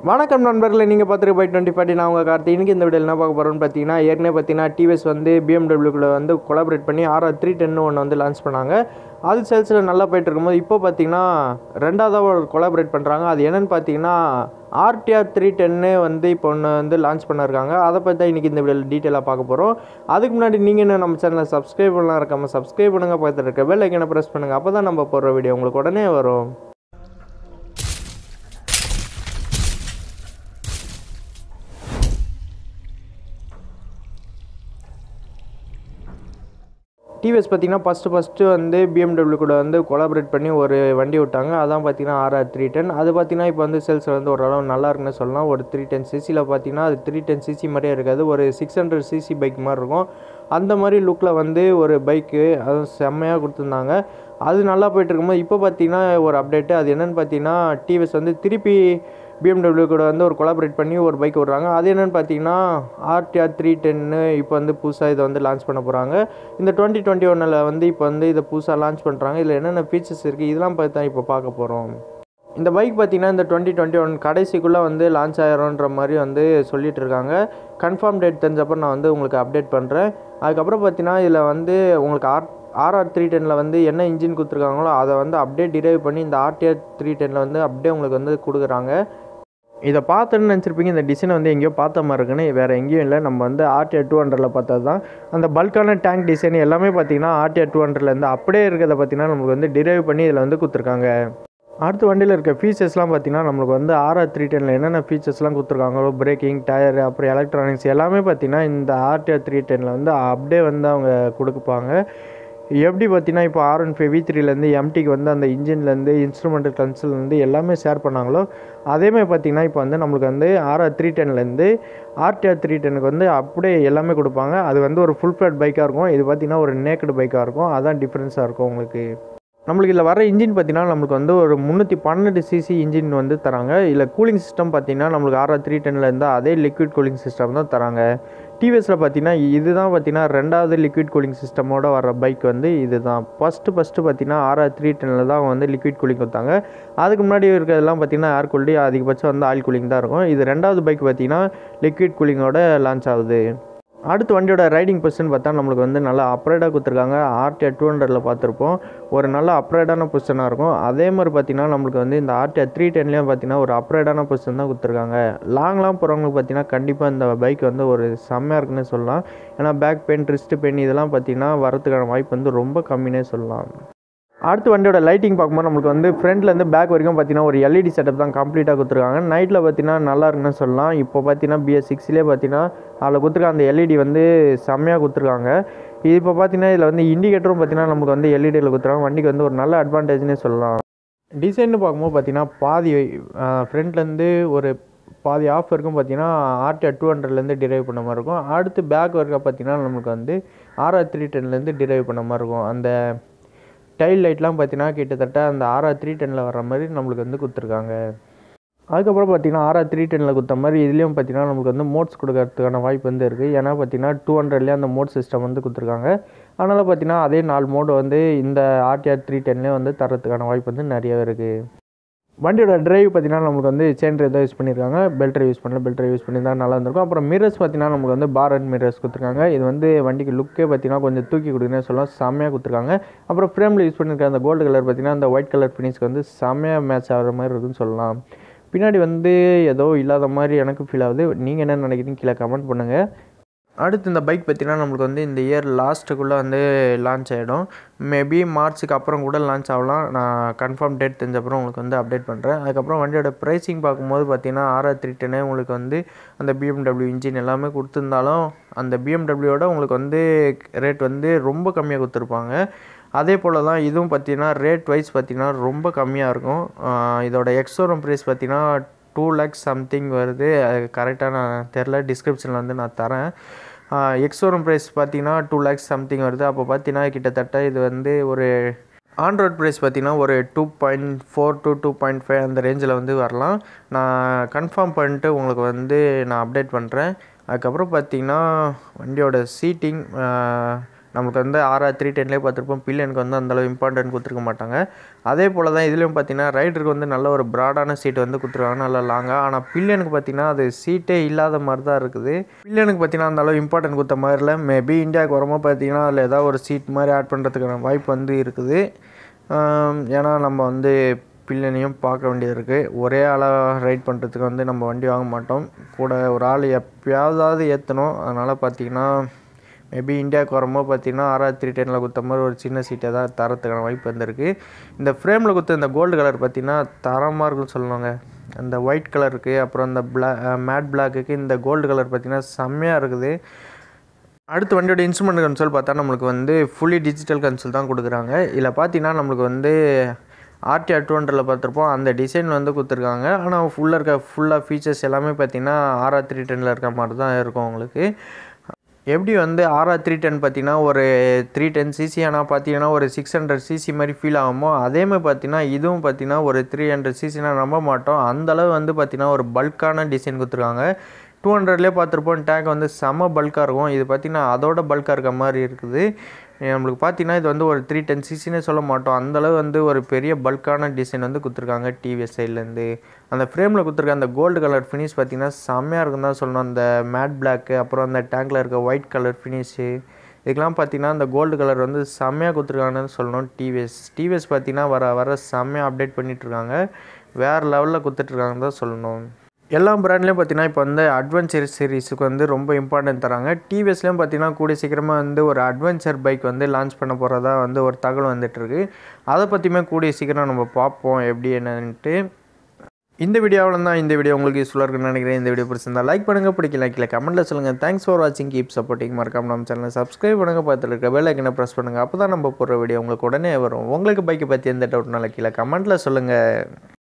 வணக்கம் நண்பர்களே நீங்கள் பார்த்துட்டு பை டுவெண்ட்டி ஃபார்ட்டி நான் உங்கள் கார்த்தி இன்னைக்கு இந்த வீடியோ என்ன பார்க்க போகிறோம்னு பார்த்தீங்கன்னா ஏற்கனவே பார்த்தீங்கன்னா டிவிஎஸ் வந்து BMW கூட வந்து கொலாபரேட் பண்ணி ஆர்ஆர் த்ரீ டென்னு ஒன்று வந்து லான்ச் பண்ணாங்க அது சேல்ஸில் நல்லா போயிட்டு இருக்கும்போது இப்போ பார்த்தீங்கன்னா ரெண்டாவதாக ஒரு கொலாபரேட் பண்ணுறாங்க அது என்னென்னு பார்த்தீங்கன்னா ஆர்டிஆர் த்ரீ டென்னு வந்து இப்போ ஒன்று வந்து லான்ச் பண்ணிருக்காங்க அதை பற்றி தான் இன்றைக்கி இந்த வீடியோவில் டீட்டெயிலாக பார்க்க போகிறோம் அதுக்கு முன்னாடி நீங்கள் என்ன நம்ம சேனலை சப்ஸ்கிரைப் பண்ணலாம் இருக்காமல் சப்ஸ்கிரைப் பண்ணுங்கள் பார்த்துட்டு இருக்க பெல் ஐக்கனை ப்ரெஸ் பண்ணுங்கள் அப்போ தான் நம்ம போடுற வீடியோ உங்களுக்கு உடனே வரும் டிவிஎஸ் பார்த்தீங்கன்னா ஃபஸ்ட்டு ஃபஸ்ட்டு வந்து BMW கூட வந்து கொலாபரேட் பண்ணி ஒரு வண்டி விட்டாங்க அதான் பார்த்தீங்கன்னா ஆர்ஆர் த்ரீ டென் அது பார்த்தீங்கன்னா இப்போ வந்து சேல்ஸ் வந்து ஓரளவு நல்லா இருக்குன்னு சொல்லலாம் ஒரு த்ரீ டென் சிசியில் பார்த்தீங்கன்னா அது த்ரீ டென் சிசி மாதிரியே இருக்காது ஒரு சிக்ஸ் ஹண்ட்ரட் சிசி பைக் மாதிரி இருக்கும் அந்த மாதிரி லுக்கில் வந்து ஒரு பைக்கு அது செம்மையாக கொடுத்துருந்தாங்க அது நல்லா போயிட்டு இருக்கும்போது இப்போ பார்த்தீங்கன்னா ஒரு அப்டேட்டு அது என்னென்னு பார்த்தீங்கன்னா டிவிஎஸ் வந்து திருப்பி BMW கூட வந்து ஒரு கொலாபரேட் பண்ணி ஒரு பைக் விட்றாங்க அது என்னென்னு பார்த்தீங்கன்னா ஆர்டிஆர் த்ரீ டென்னு இப்போ வந்து புதுசாக இதை வந்து லான்ச் பண்ண போகிறாங்க இந்த டுவெண்ட்டி டுவெண்ட்டி ஒன்னில் வந்து இப்போ வந்து இதை புதுசாக லான்ச் பண்ணுறாங்க இதில் என்னென்ன ஃபீச்சர்ஸ் இருக்குது இதெல்லாம் பார்த்து தான் இப்போ பார்க்க போகிறோம் இந்த பைக் பார்த்தீங்கன்னா இந்த டுவெண்ட்டி டுவெண்ட்டி ஒன் கடைசிக்குள்ளே வந்து லான்ச் ஆயிரும்ன்ற மாதிரி வந்து சொல்லிட்டு இருக்காங்க கன்ஃபார்ம் டேட் தெரிஞ்சப்போ நான் வந்து உங்களுக்கு அப்டேட் பண்ணுறேன் அதுக்கப்புறம் பார்த்தீங்கன்னா இதில் வந்து உங்களுக்கு ஆர் ஆர்ஆர் த்ரீ டெனில் வந்து என்ன இன்ஜின் கொடுத்துருக்காங்களோ அதை வந்து அப்படியே டிரைவ் பண்ணி இந்த ஆர்டிஆர் த்ரீ டெனில் வந்து அப்படியே உங்களுக்கு வந்து கொடுக்குறாங்க இதை பார்த்துன்னு நினச்சிருப்பீங்க இந்த டிசைனை வந்து எங்கேயோ பார்த்த மாதிரி இருக்குன்னு வேறு எங்கேயும் இல்லை நம்ம வந்து ஆர்டிஆர் டூ ஹண்ட்ரடில் பார்த்தது தான் அந்த பல்கான டேங்க் டிசைன் எல்லாமே பார்த்தீங்கன்னா ஆர்டிஆர் டூ ஹண்ட்ரட்லேருந்து அப்படியே இருக்கிறத பார்த்தீங்கன்னா நம்மளுக்கு வந்து டிரைவ் பண்ணி இதில் வந்து கொடுத்துருக்காங்க அடுத்த வண்டியில் இருக்க ஃபீச்சர்ஸ்லாம் பார்த்தீங்கன்னா நம்மளுக்கு வந்து ஆர்ஆர் த்ரீ டெனில் என்னென்ன ஃபீச்சர்ஸ்லாம் கொடுத்துருக்காங்களோ பிரேக்கிங் டயர் அப்புறம் எலக்ட்ரானிக்ஸ் எல்லாமே பார்த்தீங்கன்னா இந்த ஆர்டிஆர் த்ரீ டெனில் வந்து அப்படியே வந்து அவங்க கொடுப்பாங்க எப்படி பார்த்தீங்கன்னா இப்போ ஆர் ஒன் ஃபைவ் வி த்ரீலேருந்து எம்டிக்கு வந்து அந்த இன்ஜின்லேருந்து இன்ஸ்ட்ருமெண்டல் கன்சல்லேருந்து எல்லாமே ஷேர் பண்ணாங்களோ அதேமாதிரி பார்த்தீங்கன்னா இப்போ வந்து நம்மளுக்கு வந்து ஆர்ஆர் த்ரீ டென்லேருந்து ஆர்டிஆர் த்ரீ டெனுக்கு வந்து அப்படியே எல்லாமே கொடுப்பாங்க அது வந்து ஒரு ஃபுல் ஃப்ளட் பைக்காக இருக்கும் இது பார்த்தீங்கன்னா ஒரு நேக்கடு பைக்காக இருக்கும் அதான் டிஃப்ரென்ஸாக இருக்கும் உங்களுக்கு நம்மளுக்கு இதில் வர இன்ஜின் பார்த்தீங்கன்னா நம்மளுக்கு வந்து ஒரு முந்நூற்றி பன்னெண்டு சிசி இன்ஜின் வந்து தராங்க இதில் கூலிங் சிஸ்டம் பார்த்தீங்கன்னா நம்மளுக்கு ஆர்ஆர் த்ரீ டெனில் இருந்தால் அதே லிக்விட் கூலிங் சிஸ்டம் தான் தராங்க டிவிஎஸில் பார்த்தீங்கன்னா இதுதான் பார்த்தீங்கன்னா ரெண்டாவது லிக்விட் கூலிங் சிஸ்டமோட வர பைக் வந்து இது தான் ஃபஸ்ட்டு ஃபஸ்ட்டு பார்த்தீங்கன்னா ஆர்ஆர் த்ரீ டெனில் தான் வந்து லிக்விட் கூலிங் கொடுத்தாங்க அதுக்கு முன்னாடி இருக்கிறதெல்லாம் பார்த்தீங்கன்னா ஏர் கூல்டி அதிகபட்சம் வந்து ஆயில் கூலிங் தான் இருக்கும் இது ரெண்டாவது பைக் பார்த்தீங்கன்னா லிக்விட் கூலிங்கோட லான்ச் ஆகுது அடுத்த வண்டியோட ரைடிங் பொசிஷன் பார்த்தா நம்மளுக்கு வந்து நல்லா அப்ரைடாக கொடுத்துருக்காங்க ஆர்டிஆர் டூ ஹண்ட்ரடில் பார்த்துருப்போம் ஒரு நல்ல அப்ரைடான பொசிஷனாக இருக்கும் அதே மாதிரி பார்த்தீங்கன்னா நம்மளுக்கு வந்து இந்த ஆர்டிஆர் த்ரீ டென்லேயும் பார்த்தீங்கன்னா ஒரு அப்ரைடான பொசிஷன் தான் கொடுத்துருக்காங்க லாங்லாம் போகிறவங்களுக்கு பார்த்தீங்கன்னா கண்டிப்பாக இந்த பைக் வந்து ஒரு செம்மையாக இருக்குன்னு சொல்லலாம் ஏன்னா பேக் பெயின் ரிஸ்ட் பெயின் இதெல்லாம் பார்த்தீங்கன்னா வரதுக்கான வாய்ப்பு வந்து ரொம்ப கம்மினே சொல்லலாம் அடுத்து வண்டியோட லைட்டிங் பார்க்கும்போது நம்மளுக்கு வந்து ஃப்ரண்ட்லேருந்து பேக் வரைக்கும் பார்த்தீங்கன்னா ஒரு எல்இடி செட்டப் தான் கம்ப்ளீட்டாக கொடுத்துருக்காங்க நைட்டில் பார்த்தீங்கன்னா நல்லா இருக்குன்னு சொல்லலாம் இப்போ பார்த்தீங்கன்னா பிஎஸ் சிக்ஸ்லேயே பார்த்தீங்கன்னா அதில் கொடுத்துருக்க அந்த எல்இடி வந்து செம்மையாக கொடுத்துருக்காங்க இது இப்போ பார்த்தீங்கன்னா இதில் வந்து இண்டிகேட்டரும் பார்த்தீங்கன்னா நமக்கு வந்து எல்இடியில் கொடுத்துருக்காங்க வண்டிக்கு வந்து ஒரு நல்ல அட்வான்டேஜ்னே சொல்லலாம் டிசைன்னு பார்க்கும்போது பார்த்தீங்கன்னா பாதி ஃப்ரண்ட்லேருந்து ஒரு பாதி ஆஃப் வரைக்கும் பார்த்தீங்கன்னா ஆர்டிஆர் டூ ஹண்ட்ரட்லேருந்து டிரைவ் பண்ண மாதிரி இருக்கும் அடுத்து பேக் வரைக்கும் பார்த்தீங்கன்னா நமக்கு வந்து ஆர்ஆர் த்ரீ டென்லேருந்து டிரைவ் பண்ண மாதிரி இருக்கும் அந்த டைல் லைட்லாம் பார்த்தீங்கன்னா கிட்டத்தட்ட அந்த ஆர்ஆர் த்ரீ டெனில் வர மாதிரி நம்மளுக்கு வந்து கொடுத்துருக்காங்க அதுக்கப்புறம் பார்த்தீங்கன்னா ஆர்ஆர் த்ரீ டெனில் கொடுத்த மாதிரி இதுலேயும் பார்த்தீங்கன்னா நமக்கு வந்து மோட்ஸ் கொடுக்கறதுக்கான வாய்ப்பு வந்து இருக்குது ஏன்னா பார்த்தீங்கன்னா டூ ஹண்ட்ரட்லேயே அந்த மோட் சிஸ்டம் வந்து கொடுத்துருக்காங்க அதனால் பார்த்தீங்கன்னா அதே நாலு மோடு வந்து இந்த ஆர்டிஆர் த்ரீ டென்லேயே வந்து தரத்துக்கான வாய்ப்பு வந்து நிறையவே இருக்குது வண்டியோட டிரைவ் பார்த்தீங்கன்னா நமக்கு வந்து செயின் தான் யூஸ் பண்ணியிருக்காங்க பெல்ட் யூஸ் பண்ணல பெல்ட் யூஸ் பண்ணி தான் நல்லா இருந்திருக்கும் அப்புறம் மிரர்ஸ் பார்த்தீங்கன்னா நமக்கு வந்து பார் அண்ட் மிரர்ஸ் கொடுத்துருக்காங்க இது வந்து வண்டிக்கு லுக்கே பார்த்தீங்கன்னா கொஞ்சம் தூக்கி கொடுக்குன்னு சொல்லலாம் செம்மையாக கொடுத்துருக்காங்க அப்புறம் ஃப்ரேமில் யூஸ் பண்ணியிருக்க அந்த கோல்டு கலர் பார்த்தீங்கன்னா அந்த ஒயிட் கலர் ஃபினிஷ்க்கு வந்து செம்மையாக மேட்ச் ஆகிற மாதிரி இருக்குன்னு சொல்லலாம் பின்னாடி வந்து ஏதோ இல்லாத மாதிரி எனக்கு ஃபீல் ஆகுது நீங்கள் என்ன நினைக்கிறீங்க கீழே கமெண்ட் பண்ணுங்கள் அடுத்து இந்த பைக் பார்த்தீங்கன்னா நம்மளுக்கு வந்து இந்த இயர் லாஸ்ட்டுக்குள்ளே வந்து லான்ச் ஆகிடும் மேபி மார்ச்சுக்கு அப்புறம் கூட லான்ச் ஆகலாம் நான் கன்ஃபார்ம் டேட் தெரிஞ்சப்பறம் உங்களுக்கு வந்து அப்டேட் பண்ணுறேன் அதுக்கப்புறம் வண்டியோட ப்ரைஸிங் பார்க்கும்போது பார்த்தீங்கன்னா ஆர்ஆர் த்ரீ டென்னு உங்களுக்கு வந்து அந்த பிஎம்டபிள்யூ இன்ஜின் எல்லாமே கொடுத்துருந்தாலும் அந்த பிஎம்டபிள்யூட உங்களுக்கு வந்து ரேட் வந்து ரொம்ப கம்மியாக கொடுத்துருப்பாங்க அதே போல் தான் இதுவும் பார்த்தீங்கன்னா ரேட் வைஸ் பார்த்தீங்கன்னா ரொம்ப கம்மியாக இருக்கும் இதோட எக்ஸோரம் ப்ரைஸ் பார்த்தீங்கன்னா டூ லேக்ஸ் சம்திங் வருது அது கரெக்டாக நான் தெரில டிஸ்கிரிப்ஷனில் வந்து நான் தரேன் எக்ஸோரம் ப்ரைஸ் பார்த்தீங்கன்னா டூ லேக்ஸ் சம்திங் வருது அப்போ பார்த்தீங்கன்னா கிட்டத்தட்ட இது வந்து ஒரு ஆண்ட்ராய்ட் ப்ரைஸ் பார்த்தீங்கன்னா ஒரு two point four to two point five அந்த ரேஞ்சில் வந்து வரலாம் நான் கன்ஃபார்ம் பண்ணிட்டு உங்களுக்கு வந்து நான் அப்டேட் பண்ணுறேன் அதுக்கப்புறம் பார்த்தீங்கன்னா வண்டியோட சீட்டிங் நமக்கு வந்து ஆர்ஆர் த்ரீ டென்லேயே பார்த்துருப்போம் பில்லியனுக்கு வந்து அந்தளவு இம்பார்ட்டன்ட் கொடுத்துருக்க மாட்டாங்க அதே போல் தான் இதுலேயும் பார்த்தீங்கன்னா ரைடருக்கு வந்து நல்ல ஒரு ப்ராடான சீட் வந்து கொடுத்துருக்காங்க நல்லா லாங்காக ஆனால் பில்லியனுக்கு பார்த்தீங்கன்னா அது சீட்டே இல்லாத மாதிரி தான் இருக்குது பில்லியனுக்கு பார்த்தீங்கன்னா அந்த அளவு இம்பார்ட்டன்ட் கொடுத்த மாதிரி இல்லை மேபி இந்தியாவுக்கு வரும்போது பார்த்தீங்கன்னா அதில் ஏதாவது ஒரு சீட் மாதிரி ஆட் பண்ணுறதுக்கான வாய்ப்பு வந்து இருக்குது ஆம், ஏன்னா நம்ம வந்து பில்லியனையும் பார்க்க வேண்டியது இருக்குது ஒரே ஆளாக ரைட் பண்ணுறதுக்கு வந்து நம்ம வண்டி வாங்க மாட்டோம் கூட ஒரு ஆள் எப்பயாவது ஏற்றணும் அதனால் பார்த்தீங்கன்னா மேபி இந்தியாவுக்கு வரும்போது பார்த்தீங்கன்னா ஆர்ஆர் த்ரீ டெனில் கொடுத்த மாதிரி ஒரு சின்ன சீட்டை தான் தரத்துக்கான வாய்ப்பு வந்திருக்கு இந்த ஃப்ரேமில் கொடுத்த இந்த கோல்டு கலர் பார்த்தீங்கன்னா தரமாக இருக்குன்னு சொல்லுவாங்க அந்த ஒயிட் கலருக்கு அப்புறம் அந்த பிளா மேட் பிளாக்குக்கு இந்த கோல்டு கலர் பார்த்தீங்கன்னா செம்மையாக இருக்குது அடுத்து வண்டியோட இன்ஸ்ட்ருமெண்ட் கன்சோல் பார்த்தா நம்மளுக்கு வந்து ஃபுல்லி டிஜிட்டல் கன்சோல் தான் கொடுக்குறாங்க இதில் பார்த்தீங்கன்னா நம்மளுக்கு வந்து ஆர்டிஆர் டூ ஹண்ட்ரடில் பார்த்துருப்போம் அந்த டிசைன் வந்து கொடுத்துருக்காங்க ஆனால் ஃபுல்லாக இருக்க ஃபுல்லாக ஃபீச்சர்ஸ் எல்லாமே பார்த்தீங்கன்னா ஆர்ஆர் த்ரீ டெனில் இருக்க மாதிரி தான் இருக்கும் உங்களுக்கு எப்படி வந்து ஆர்ஆர் த்ரீ டென் பார்த்தீங்கன்னா ஒரு த்ரீ டென் சிசி ஆனால் பார்த்தீங்கன்னா ஒரு சிக்ஸ் ஹண்ட்ரட் சிசி மாதிரி ஃபீல் ஆகுமோ அதேமாதிரி பார்த்தீங்கன்னா இதுவும் பார்த்தீங்கன்னா ஒரு த்ரீ ஹண்ட்ரட் சிசினா நம்ப மாட்டோம் அந்தளவு வந்து பார்த்தீங்கன்னா ஒரு பல்கான டிசைன் கொடுத்துருக்காங்க டூ ஹண்ட்ரட்லேயே பார்த்துருப்போம் டேங்க் வந்து செம பல்காக இருக்கும் இது பார்த்தீங்கன்னா அதோட பல்காக இருக்க மாதிரி இருக்குது நம்மளுக்கு பார்த்தீங்கன்னா இது வந்து ஒரு த்ரீ டென் சிசினே சொல்ல மாட்டோம் அந்தளவு வந்து ஒரு பெரிய பல்கான டிசைன் வந்து கொடுத்துருக்காங்க டிவிஎஸ் சைட்லேருந்து அந்த ஃப்ரேமில் கொடுத்துருக்க அந்த கோல்டு கலர் ஃபினிஷ் பார்த்தீங்கன்னா செம்மையாக இருக்குன்னு தான் சொல்லணும் அந்த மேட் பிளாக்கு அப்புறம் அந்த டேங்கில் இருக்க ஒயிட் கலர் ஃபினிஷு இதுக்கெல்லாம் பார்த்தீங்கன்னா அந்த கோல்டு கலர் வந்து செம்மையாக கொடுத்துருக்காங்கன்னு சொல்லணும் டிவிஎஸ் டிவிஎஸ் பார்த்தீங்கன்னா வர வர செம்மையாக அப்டேட் பண்ணிகிட்ருக்காங்க வேறு லெவலில் கொடுத்துட்ருக்காங்கன்னு தான் சொல்லணும் எல்லா பிராண்ட்லேயும் பார்த்தீங்கன்னா இப்போ வந்து அட்வென்ச்சர் சீரிஸுக்கு வந்து ரொம்ப இம்பார்ட்டன்ட் தராங்க டிவிஎஸ்லேயும் பார்த்தீங்கன்னா கூடிய சீக்கிரமாக வந்து ஒரு அட்வென்ச்சர் பைக் வந்து லான்ச் பண்ண போகிறதா வந்து ஒரு தகவல் வந்துட்டுருக்கு அதை பற்றியுமே கூடிய சீக்கிரம் நம்ம பார்ப்போம் எப்படி என்னன்ட்டு இந்த வீடியோவில் தான் இந்த வீடியோ உங்களுக்கு யூஸ்ஃபுல்லாக இருக்குன்னு நினைக்கிறேன் இந்த வீடியோ பிடிச்சிருந்தா லைக் பண்ணுங்கள் பிடிக்கல கீழே கமெண்ட்டில் சொல்லுங்கள் தேங்க்ஸ் ஃபார் வாட்சிங் கீப் சப்போர்ட்டிங் மறக்காம நம்ம சேனலை சப்ஸ்கிரைப் பண்ணுங்கள் பார்த்துட்டு இருக்க பெல் ஐக்கனை ப்ரெஸ் பண்ணுங்கள் அப்போ தான் நம்ம போடுற வீடியோ உங்களுக்கு உடனே வரும் உங்களுக்கு பைக்கை பற்றி எந்த டவுட்னால கீழே கமெண்ட்டில் சொல்லுங்கள்